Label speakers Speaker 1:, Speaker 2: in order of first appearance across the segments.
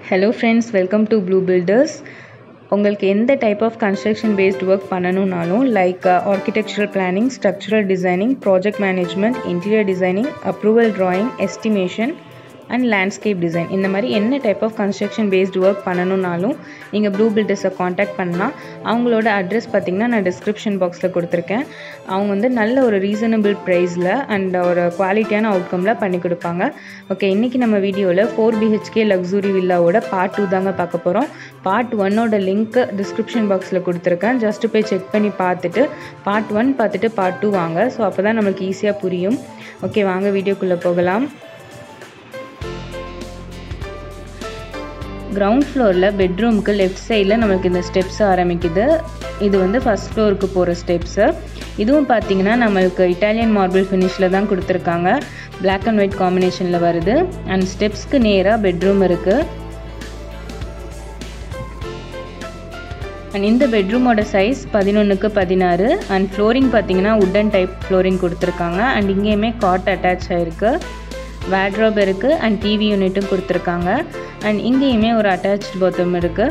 Speaker 1: hello friends welcome to blue builders உங்களுக்கு எந்த type of construction based work பண்ணணும்னாலும் like architectural planning structural designing project management interior designing approval drawing estimation and landscape design இந்த மாதிரி என்ன type of construction based work பண்ணணும்னாலும் நீங்கள் ப்ளூ பில்டர்ஸை contact பண்ணலாம் அவங்களோட அட்ரஸ் பார்த்தீங்கன்னா நான் டிஸ்கிரிப்ஷன் பாக்ஸில் கொடுத்துருக்கேன் அவங்க வந்து நல்ல ஒரு ரீசனபிள் ப்ரைஸில் அண்ட் ஒரு குவாலிட்டியான அவுட்கமில் பண்ணி கொடுப்பாங்க ஓகே இன்றைக்கி நம்ம வீடியோவில் ஃபோர் பிஹெச்கே லக்ஸுரி வில்லாவோட பார்ட் டூ தாங்க பார்க்க போகிறோம் பார்ட் ஒன்னோட லிங்க் டிஸ்கிரிப்ஷன் பாக்ஸில் கொடுத்துருக்கேன் ஜஸ்ட்டு போய் செக் பண்ணி பார்த்துட்டு பார்ட் ஒன் பார்த்துட்டு பார்ட் டூ வாங்க ஸோ அப்போ தான் நம்மளுக்கு ஈஸியாக புரியும் ஓகே வாங்க வீடியோக்குள்ளே போகலாம் கிரவுண்ட் ஃப்ளோரில் பெட்ரூமுக்கு லெஃப்ட் சைடில் நம்மளுக்கு இந்த ஸ்டெப்ஸ் ஆரம்பிக்குது இது வந்து ஃபஸ்ட் ஃப்ளோருக்கு போகிற ஸ்டெப்ஸு இதுவும் பார்த்தீங்கன்னா நம்மளுக்கு இட்டாலியன் மார்பிள் ஃபினிஷில் தான் கொடுத்துருக்காங்க பிளாக் அண்ட் ஒயிட் காம்பினேஷனில் வருது அண்ட் ஸ்டெப்ஸ்க்கு நேராக பெட்ரூம் இருக்குது அண்ட் இந்த பெட்ரூமோட சைஸ் பதினொன்றுக்கு பதினாறு அண்ட் ஃப்ளோரிங் பார்த்தீங்கன்னா உட்டன் டைப் ஃப்ளோரிங் கொடுத்துருக்காங்க அண்ட் இங்கேயுமே காட் அட்டாச் ஆகிருக்கு வேட்ராப் இருக்குது அண்ட் டிவி யூனிட்டும் கொடுத்துருக்காங்க அண்ட் இங்கேயுமே ஒரு அட்டாச் பாத்ரூம் இருக்குது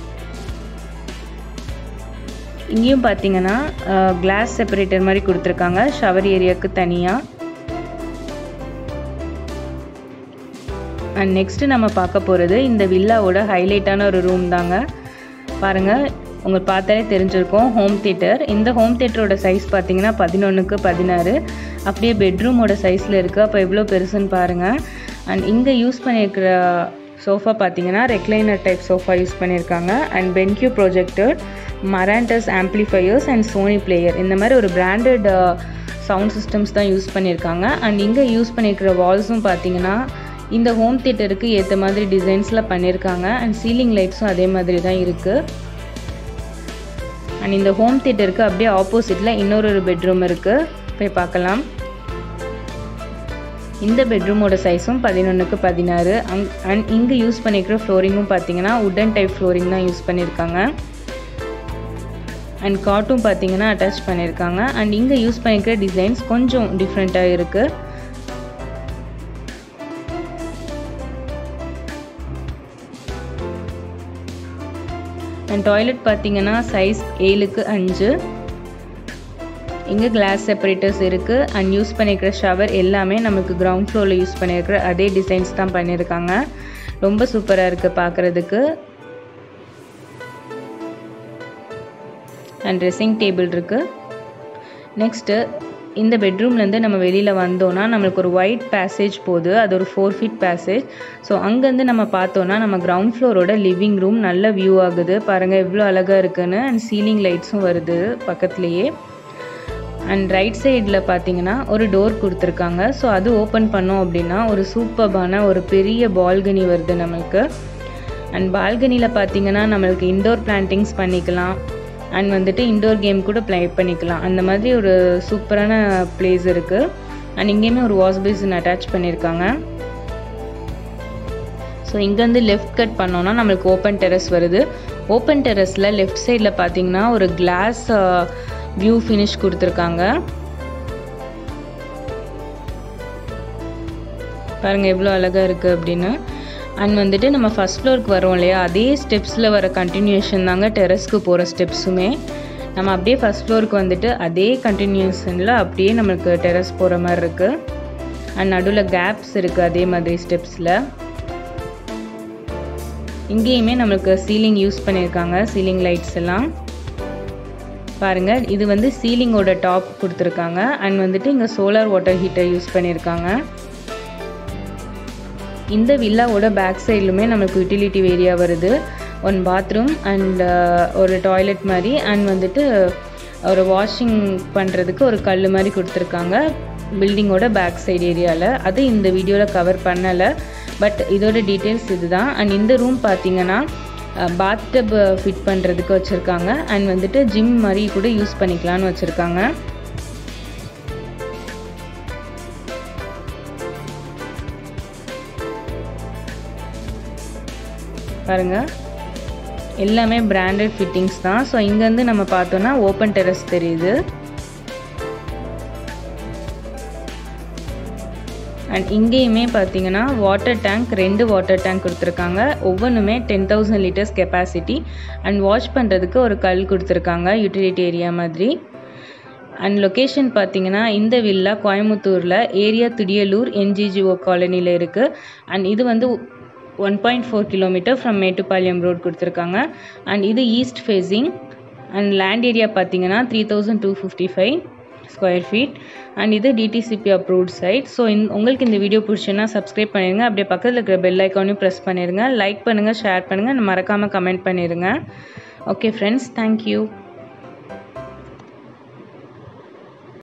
Speaker 1: இங்கேயும் பார்த்தீங்கன்னா கிளாஸ் செப்பரேட்டர் மாதிரி கொடுத்துருக்காங்க ஷவர் ஏரியாவுக்கு தனியாக அண்ட் நெக்ஸ்ட்டு நம்ம பார்க்க போகிறது இந்த வில்லாவோட ஹைலைட்டான ஒரு ரூம் தாங்க பாருங்கள் உங்களுக்கு பார்த்தாலே தெரிஞ்சிருக்கும் ஹோம் தேட்டர் இந்த ஹோம் தேட்டரோட சைஸ் பார்த்தீங்கன்னா பதினொன்றுக்கு பதினாறு அப்படியே பெட்ரூமோட சைஸில் இருக்குது அப்போ எவ்வளோ பெருசுன்னு பாருங்கள் அண்ட் இங்கே யூஸ் பண்ணியிருக்கிற சோஃபா பார்த்தீங்கன்னா ரெக்லைனர் டைப் சோஃபா யூஸ் பண்ணியிருக்காங்க and BenQ projector Marantz amplifiers and Sony player இந்த மாதிரி ஒரு பிராண்டட் சவுண்ட் சிஸ்டம்ஸ் தான் யூஸ் பண்ணியிருக்காங்க அண்ட் இங்கே யூஸ் பண்ணியிருக்கிற வால்ஸும் பார்த்தீங்கன்னா இந்த ஹோம் தேட்டருக்கு ஏற்ற மாதிரி டிசைன்ஸில் பண்ணியிருக்காங்க அண்ட் சீலிங் லைட்ஸும் அதே மாதிரி தான் இருக்குது அண்ட் இந்த ஹோம் தேட்டருக்கு அப்படியே ஆப்போசிட்டில் இன்னொரு ஒரு பெட்ரூம் இருக்குது போய் பார்க்கலாம் இந்த பெட்ரூமோட சைஸும் பதினொன்றுக்கு பதினாறு அங் அண்ட் இங்கே யூஸ் பண்ணியிருக்கிற ஃப்ளோரிங்கும் பார்த்தீங்கன்னா உட்டன் டைப் ஃப்ளோரிங் தான் யூஸ் பண்ணியிருக்காங்க அண்ட் காட்டும் பார்த்தீங்கன்னா அட்டாச் பண்ணியிருக்காங்க அண்ட் இங்கே யூஸ் பண்ணியிருக்கிற டிசைன்ஸ் கொஞ்சம் டிஃப்ரெண்ட்டாக இருக்குது அண்ட் டாய்லெட் பார்த்தீங்கன்னா சைஸ் ஏழுக்கு அஞ்சு இங்கே கிளாஸ் செப்பரேட்டர்ஸ் இருக்குது அண்ட் யூஸ் பண்ணியிருக்கிற ஷவர் எல்லாமே நமக்கு கிரவுண்ட் ஃப்ளோரில் யூஸ் பண்ணியிருக்கிற அதே டிசைன்ஸ் தான் பண்ணியிருக்காங்க ரொம்ப சூப்பராக இருக்குது பார்க்குறதுக்கு அண்ட் ட்ரெஸ்ஸிங் டேபிள் இருக்குது நெக்ஸ்ட்டு இந்த பெட்ரூம்லேருந்து நம்ம வெளியில் வந்தோன்னா நம்மளுக்கு ஒரு ஒயிட் பேசேஜ் போகுது அது ஒரு ஃபோர் ஃபீட் பேசேஜ் ஸோ அங்கேருந்து நம்ம பார்த்தோன்னா நம்ம கிரவுண்ட் ஃப்ளோரோட லிவிங் ரூம் நல்ல வியூ ஆகுது பாருங்கள் எவ்வளோ அழகாக இருக்குன்னு அண்ட் சீலிங் லைட்ஸும் வருது பக்கத்துலேயே அண்ட் ரைட் சைடில் பார்த்தீங்கன்னா ஒரு டோர் கொடுத்துருக்காங்க ஸோ அது ஓப்பன் பண்ணோம் அப்படின்னா ஒரு சூப்பர்பான ஒரு பெரிய பால்கனி வருது நம்மளுக்கு அண்ட் பால்கனியில் பார்த்தீங்கன்னா நம்மளுக்கு இன்டோர் பிளான்டிங்ஸ் பண்ணிக்கலாம் அண்ட் வந்துட்டு இன்டோர் கேம் கூட ப்ளே பண்ணிக்கலாம் அந்த மாதிரி ஒரு சூப்பரான பிளேஸ் இருக்குது அண்ட் இங்கேயுமே ஒரு வாஷ் பேசின் அட்டாச் பண்ணியிருக்காங்க ஸோ இங்கேருந்து லெஃப்ட் கட் பண்ணோன்னா நம்மளுக்கு ஓப்பன் டெரஸ் வருது ஓப்பன் டெரஸில் லெஃப்ட் சைடில் பார்த்தீங்கன்னா ஒரு கிளாஸ் வியூ ஃபினிஷ் கொடுத்துருக்காங்க பாருங்கள் எவ்வளோ அழகாக இருக்குது அப்படின்னு அண்ட் வந்துட்டு நம்ம ஃபஸ்ட் ஃப்ளோருக்கு வரோம் இல்லையா அதே ஸ்டெப்ஸில் வர கண்டினியூஷன் தாங்க டெரஸ்க்கு போகிற ஸ்டெப்ஸுமே நம்ம அப்படியே ஃபஸ்ட் ஃப்ளோருக்கு வந்துட்டு அதே கண்டினியூஷனில் அப்படியே நம்மளுக்கு டெரஸ் போகிற மாதிரி இருக்குது அண்ட் நடுவில் கேப்ஸ் இருக்குது அதே மாதிரி ஸ்டெப்ஸில் இங்கேயுமே நம்மளுக்கு சீலிங் யூஸ் பண்ணியிருக்காங்க சீலிங் லைட்ஸ் எல்லாம் பாருங்கள் இது வந்து சீலிங்கோட டாப் கொடுத்துருக்காங்க அண்ட் வந்துட்டு இங்கே சோலார் வாட்டர் ஹீட்டர் யூஸ் பண்ணியிருக்காங்க இந்த வில்லாவோட பேக் சைட்லுமே நம்மளுக்கு யூட்டிலிட்டி ஏரியா வருது ஒன் பாத்ரூம் அண்ட் ஒரு டாய்லெட் மாதிரி அண்ட் வந்துட்டு ஒரு வாஷிங் பண்ணுறதுக்கு ஒரு கல் மாதிரி கொடுத்துருக்காங்க பில்டிங்கோட பேக் சைடு ஏரியாவில் அது இந்த வீடியோவில் கவர் பண்ணலை பட் இதோட டீட்டெயில்ஸ் இதுதான் அண்ட் இந்த ரூம் பார்த்தீங்கன்னா பாத்டப் ஃபிட் பண்ணுறதுக்கு வச்சுருக்காங்க அண்ட் வந்துட்டு ஜிம் மாதிரி கூட யூஸ் பண்ணிக்கலான்னு வச்சுருக்காங்க பாருங்கள் எல்லாமே பிராண்டட் ஃபிட்டிங்ஸ் தான் ஸோ இங்கேருந்து நம்ம பார்த்தோன்னா ஓப்பன் டெரஸ் தெரியுது அண்ட் இங்கேயுமே பார்த்தீங்கன்னா வாட்டர் டேங்க் ரெண்டு வாட்டர் டேங்க் கொடுத்துருக்காங்க ஒவ்வொன்றுமே ten thousand litres capacity and wash பண்ணுறதுக்கு ஒரு கல் கொடுத்துருக்காங்க யூட்டிலிட்டி ஏரியா மாதிரி அண்ட் லொக்கேஷன் பார்த்தீங்கன்னா இந்த வில்லா கோயம்புத்தூரில் ஏரியா துடியலூர் என்ஜிஜிஓ காலனியில் இருக்குது அண்ட் இது வந்து one point four kilometre from Mettupalayam road கொடுத்துருக்காங்க அண்ட் இது east facing and land area பார்த்தீங்கன்னா three thousand two fifty five square feet and இது டிடிசிபி அப்ரூவ்ட் சைட் ஸோ இந் உங்களுக்கு இந்த வீடியோ பிடிச்சுன்னா சப்ஸ்கிரைப் பண்ணிடுங்க அப்படியே பக்கத்தில் இருக்கிற பெல் ஐக்கானையும் ப்ரெஸ் பண்ணிடுங்க லைக் பண்ணுங்கள் ஷேர் பண்ணுங்கள் மறக்காமல் கமெண்ட் பண்ணிடுங்க ஓகே ஃப்ரெண்ட்ஸ் தேங்க்யூ